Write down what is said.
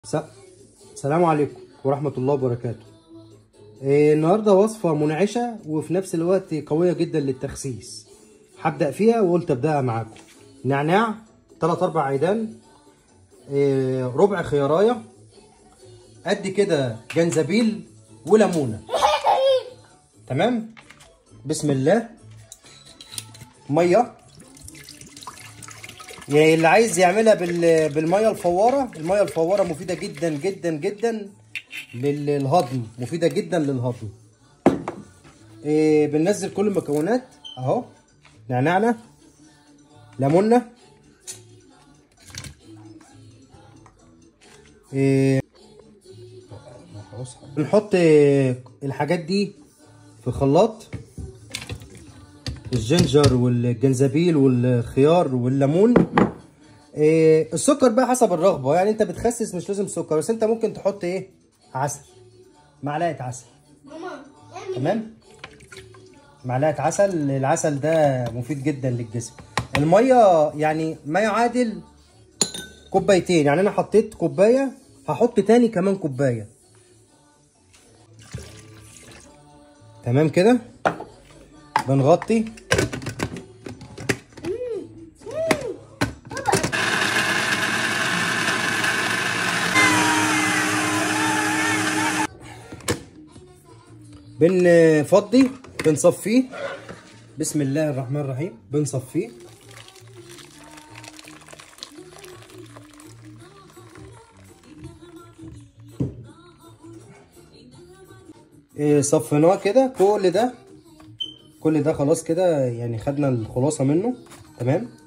س- السلام عليكم ورحمة الله وبركاته إيه النهاردة وصفة منعشة وفي نفس الوقت قوية جدا للتخسيس هبدأ فيها وقلت أبدأها معاكم نعناع تلات أربع عيدان إيه ربع خياراية قد كده جنزبيل وليمونة تمام بسم الله مية يعني اللي عايز يعملها بال... بالميه الفواره الميه الفواره مفيده جدا جدا جدا للهضم مفيده جدا للهضم إيه بننزل كل المكونات اهو نعنعنا ليمونه إيه بنحط الحاجات دي في خلاط الجنجر والجنزبيل والخيار والليمون إيه السكر بقى حسب الرغبه يعني انت بتخسس مش لازم سكر بس انت ممكن تحط ايه عسل معلقه عسل ماما تمام معلقه عسل العسل ده مفيد جدا للجسم الميه يعني ما يعادل كوبايتين يعني انا حطيت كوبايه هحط تاني كمان كوبايه تمام كده بنغطي بنفضي بنصفيه بسم الله الرحمن الرحيم بنصفيه إيه، صفيناه كده كل ده كل ده خلاص كده يعني خدنا الخلاصة منه تمام